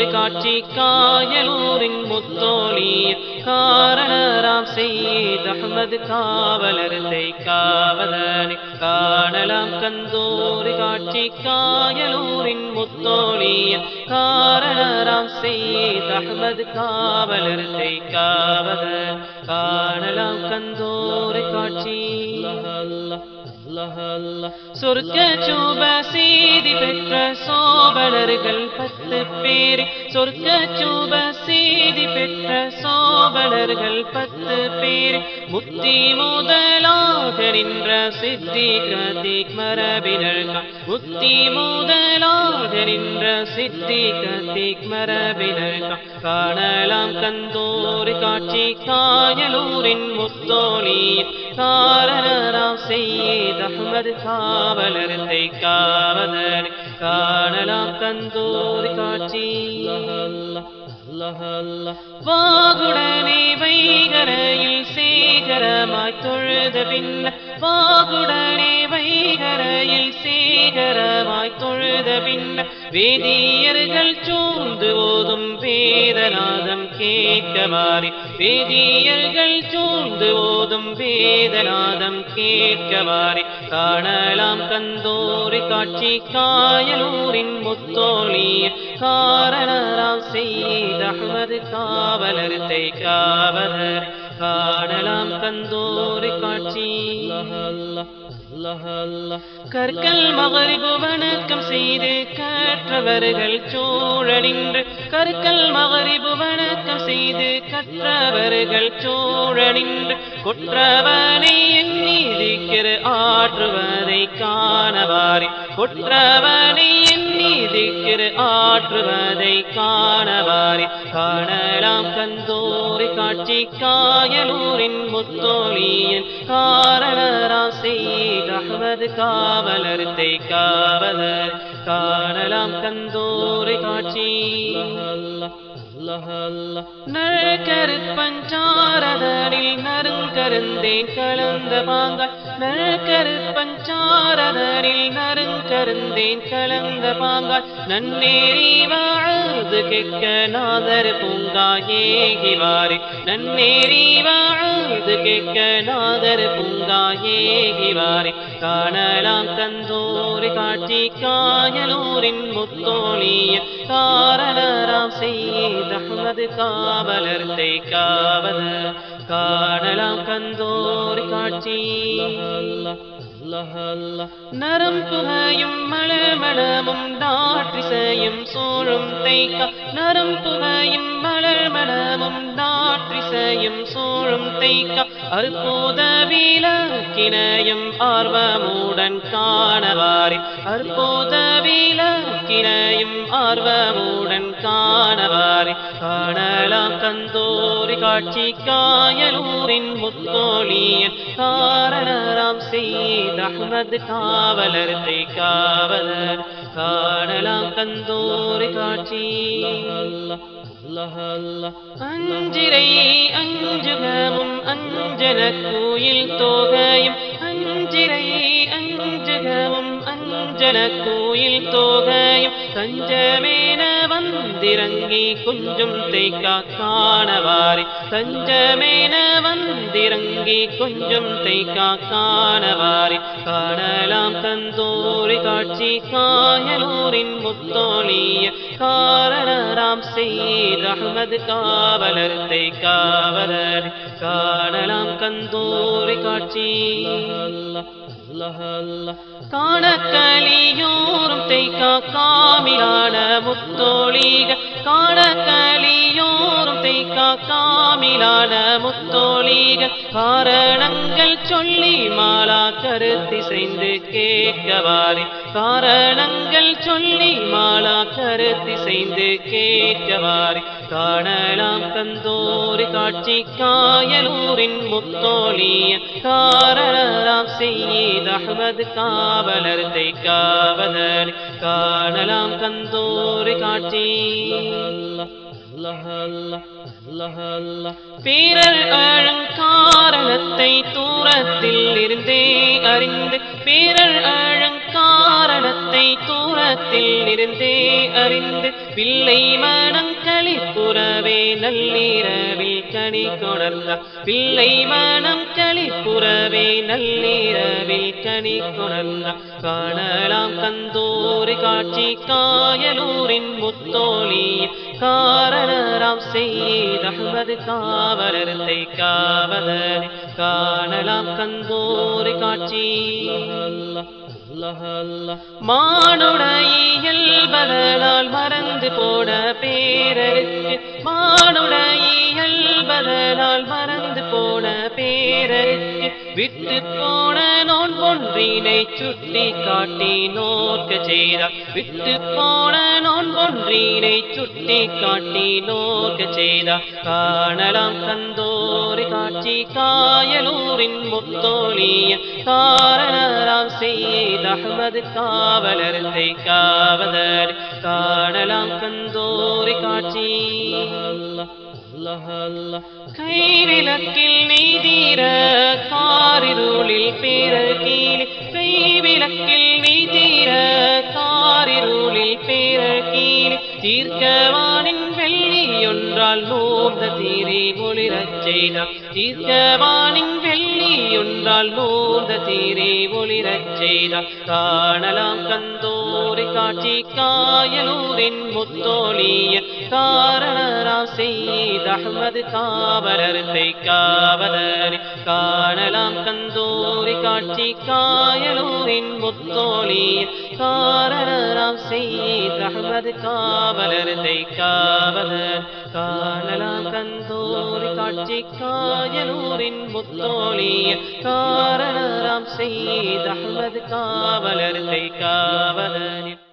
காட்சி காயலூரின் முத்தோழியர் காரணராம் செய்த அஹ்மது காவலர்த்தை காவலனை காணலாம் கந்தோரி காட்சி காயலூரின் முத்தோழியர் காரணராம் செய்த அஹ்மது காவலர்த்தை காவலன் காணலாம் கந்தோரி காட்சி சொர்க்க சூப செய்தி பெற்ற சோபலர்கள் பத்து பேர் சொர்க்க சூப செய்தி பெற்ற சோபலர்கள் பத்து பேர் முத்தி முதலாக நின்ற சித்தி கதிக் மரபினர்கள் முத்தி முதலாக நின்ற சித்தி கதிக் மரபினர்கள் காணலாம் கந்தோரி காட்சி காயலூரின் முத்தோழி காரணராம் செய்த அஹ்மது காவலர்த்தை காவதன் காணலாம் கந்தோரி காட்சி வாகுடனே வைகரையில் சேகரமாய் தொழுத பின்ன வாகுடனே வைகரையில் சேகரமாய் தொழுத பின்ன வேதியர்கள் சூழ்ந்து ஓதும் வேதநாதம் கேட்கவாரி வேதியர்கள் சூழ்ந்து ஓதும் வேதநாதம் கேட்கவாரி காணலாம் கந்தோரி காட்சி காயலூரின் முத்தோழிய காரணராம் செய்த அஹ்மது காவலர்த்தை காவலர் காணலாம் கந்தோரி காட்சி கற்கள் மகரிபு வணக்கம் செய்து கற்றவர்கள் சூழலின்று கற்கள் மகரிபு வணக்கம் செய்து கற்றவர்கள் சூழலின்று கொற்றவனை எண்ணீதிக்கிற ஆற்றுவதை காணவாரி கொற்றவனை எண்ணீதிக்கிற ஆற்றுவதை காணவாரி காணலாம் கந்தோரி காட்சி காயலூரின் முத்தோழியன் காரணராம் செய்த அஹ்மது காவலர்த்தை காவலர் காணலாம் கந்தோரி காட்சி நற்கருப்பஞ்சாரதனில் நறுங்கருந்தேன் கலந்த பாங்காய் நற்கருப்பஞ்சாரதனில் நறுங்கருந்தேன் கலந்த பாங்காய் நன்னேறி வாழ்ந்து கேட்க நாதர் பூங்காயேகிவாரி நன்னேறி வாழ்ந்து கேட்க நாதர் பூங்காயேகிவாரி காணலாம் கந்தோரி காட்சி காயலூரின் முத்தோழிய காரணராம் செய்த அஹ்மது காவலர்த்தை காவல காணலாம் கந்தோரி காட்சி நரம் புகையும் மலர்மணமும் நாற்றிசையும் சூழும் தைக்க நரம் புகையும் மலர்மணமும் நாற்றிசையும் சூழும் தைக்க அற்புத விளக்கினையும் ஆர்வமுடன் காணவாரி அற்புத விளக்கினையும் ஆர்வமுடன் காணவாரி காணலாம் கந்தோரி காட்சி காயலூரின் முத்தோழியன் காரணராம் செய்த அஹ்மது காவலர்த்தை காவலர் காணலாம் கந்தோரி காட்சி அஞ்சிரை அஞ்சுகமும் அஞ்சன கோயில் தோகையும் அஞ்சிரை அஞ்சுகமும் அஞ்சன கோயில் தோகையும் தஞ்சமேன வந்திறங்கி கொஞ்சம் தேய்க்கா காணவாரி தஞ்சமேன வந்திறங்கி கொஞ்சம் தேய்க்கா காணவாரி காணலாம் கந்தோரி காட்சி காயலூரின் முத்தோழிய காரணராம் செய்த அஹ்மது காவலர்த்தை காவலர் காணலாம் கந்தோரி காட்சி காணக்களியோரும் தேய்க்கா காமிலான முத்தோழிக காணக்களியோரும் தேய்க்கா காமிலான முத்தோழிக காரணங்கள் சொல்லி மாலா கருத்திசைந்து கேட்கவாரி காரணங்கள் சொல்லி மாலா கருத்திசைந்து கேட்கவாரி காணலாம் கந்தோரி காட்சி காயலூரின் முத்தோழிய காரணராம் செய்த அஹ்மது காவலர்த்தை காவலர் காணலாம் கந்தோரி காட்சி பேரர் அழங்காரணத்தை தூரத்தில் இருந்தே அறிந்து பேரர் அழங்காரண நடத்தை தூரத்தில் இருந்தே அறிந்து பிள்ளை மனங்களி புறவே நள்ளிரவில் கனி கொணர்ந்தார் பிள்ளை மனம் களிப்புறவே நள்ளிரவில் கனி கொணர்ந்தார் காணலாம் கந்தூரி காட்சி காயலூரின் முத்தோழிய காரணராம் செய்த அஹ்மது காவலர்த்தை காவலனை காணலாம் கந்தூரி காட்சி மானுடையல்பதனால் மறந்து போன பேரருக்கு மானுடையல்பதனால் மறந்து போன பேரருக்கு விட்டு போன நோன் பொன்றினை சுட்டி காட்டி நோக்க செய்தார் விட்டு போன நோன் பொன்றினை சுட்டி காட்டி நோக்க செய்தார் காணலாம் கந்தோரி காட்சி காயலூரின் முத்தோழிய காரணராம் செய்த அஹ்மது காவலர்த்தை காவலர் காணலாம் கந்தோரி காட்சி கைவிளக்கில் நெய்தீர காரிருளில் பேரல் கீழே கைவிளக்கில் நெய்தீர காரிருளில் பேரல் கீழே தீர்க்கவானின் வெள்ளி ஒன்றால் நூர்ந்த தீரை ஒளிரச் செய்தார் தீர்க்கவானின் வெள்ளி ஒன்றால் நூர்ந்த தீரை ஒளிரச் செய்தார் காணலாம் கந்தோரி காட்சி காயலூரின் முத்தோழிய காரணரா செய்த அஹ்மது காவலர்த்தை காவலரை காணலாம் கந்தோரி காட்சி காயலூரின் முத்தோழிய காரணராம் செய்த அஹ்மது காவலர்த்தை காவலர் காணலாம் கந்தோரி காட்சி காயலூரின் முத்தோழிய காரணராம் செய்த அஹ்மது காவலர்த்தை காவலர்